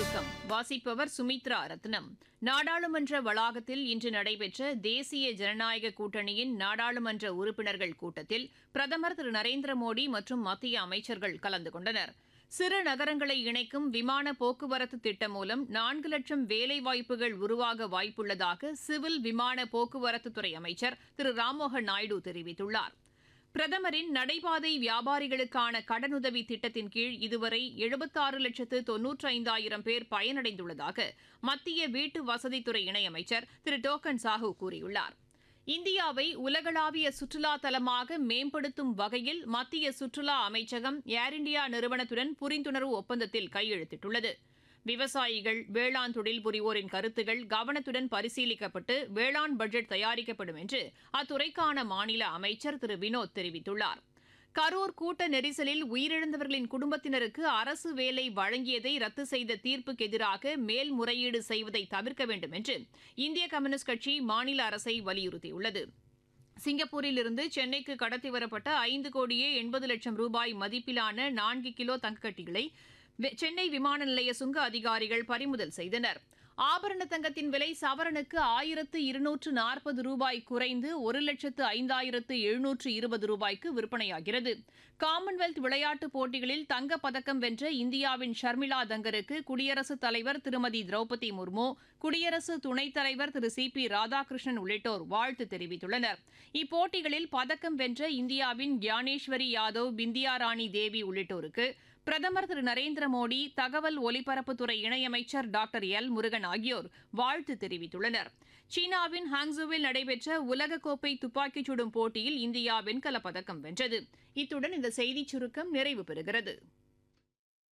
வணக்கம் வாசிப்பவர் சுமித்ரா ரத்னம் நாடாளுமன்ற வளாகத்தில் இன்று நடைபெற்ற தேசிய ஜனநாயக கூட்டணியின் நாடாளுமன்ற உறுப்பினர்கள் கூட்டத்தில் பிரதமர் திரு நரேந்திர மோடி மற்றும் மத்திய அமைச்சர்கள் கலந்து கொண்டனர் சிறு நகரங்களை இணைக்கும் விமான போக்குவரத்து திட்டம் மூலம் நான்கு லட்சம் வேலைவாய்ப்புகள் உருவாக வாய்ப்புள்ளதாக சிவில் விமான போக்குவரத்துத்துறை அமைச்சர் திரு ராம்மோகன் நாயுடு தெரிவித்துள்ளார் பிரதமரின் நடைபாதை வியாபாரிகளுக்கான கடனுதவி திட்டத்தின் கீழ் இதுவரை எழுபத்தாறு லட்சத்து தொன்னூற்றி ஐந்தாயிரம் பேர் பயனடைந்துள்ளதாக மத்திய வீட்டு வசதித்துறை இணையமைச்சர் திரு டோக்கன் சாஹூ கூறியுள்ளார் இந்தியாவை உலகளாவிய சுற்றுலா தலமாக மேம்படுத்தும் வகையில் மத்திய சுற்றுலா அமைச்சகம் ஏர் இண்டியா நிறுவனத்துடன் புரிந்துணர்வு ஒப்பந்தத்தில் கையெழுத்திட்டுள்ளது விவசாயிகள் வேளாண் தொழில் புரிவோரின் கருத்துகள் கவனத்துடன் பரிசீலிக்கப்பட்டு வேளாண் பட்ஜெட் தயாரிக்கப்படும் என்று அத்துறைக்கான மாநில அமைச்சர் திரு வினோத் தெரிவித்துள்ளார் கரூர் கூட்ட நெரிசலில் உயிரிழந்தவர்களின் குடும்பத்தினருக்கு அரசு வேலை வழங்கியதை ரத்து செய்த தீர்ப்புக்கு எதிராக மேல்முறையீடு செய்வதை தவிர்க்க வேண்டும் என்று இந்திய கம்யூனிஸ்ட் கட்சி மாநில அரசை வலியுறுத்தியுள்ளது சிங்கப்பூரில் இருந்து சென்னைக்கு கடத்தி வரப்பட்ட ஐந்து கோடியே எண்பது லட்சம் ரூபாய் மதிப்பிலான நான்கு கிலோ தங்கக்கட்டிகளை சென்னை விமான நிலைய சுங்க அதிகாரிகள் பறிமுதல் செய்தனர் ஆபரண தங்கத்தின் விலை சவரனுக்கு ஆயிரத்து இருநூற்று நாற்பது ரூபாய் குறைந்து ஒரு லட்சத்து ஐந்தாயிரத்து எழுநூற்று இருபது ரூபாய்க்கு விற்பனையாகிறது காமன்வெல்த் விளையாட்டுப் போட்டிகளில் தங்கப் பதக்கம் வென்ற இந்தியாவின் ஷர்மிளா தங்கருக்கு குடியரசுத் தலைவர் திருமதி திரௌபதி முர்மு குடியரசு துணைத் தலைவர் திரு சி பி ராதாகிருஷ்ணன் உள்ளிட்டோர் வாழ்த்து தெரிவித்துள்ளனர் இப்போட்டிகளில் பதக்கம் வென்ற இந்தியாவின் கியானேஸ்வரி யாதவ் பிந்தியா ராணி தேவி உள்ளிட்டோருக்கு பிரதமர் திரு நரேந்திர மோடி தகவல் ஒலிபரப்புத்துறை இணையமைச்சர் டாக்டர் எல் முருகன் ஆகியோர் வாழ்த்து தெரிவித்துள்ளனர் சீனாவின் ஹாங்ஸுவில் நடைபெற்ற உலகக்கோப்பை துப்பாக்கிச் சுடும் போட்டியில் இந்தியா வெண்கலப் பதக்கம் வென்றது இத்துடன் இந்த செய்திச் சுருக்கம் நிறைவு பெறுகிறது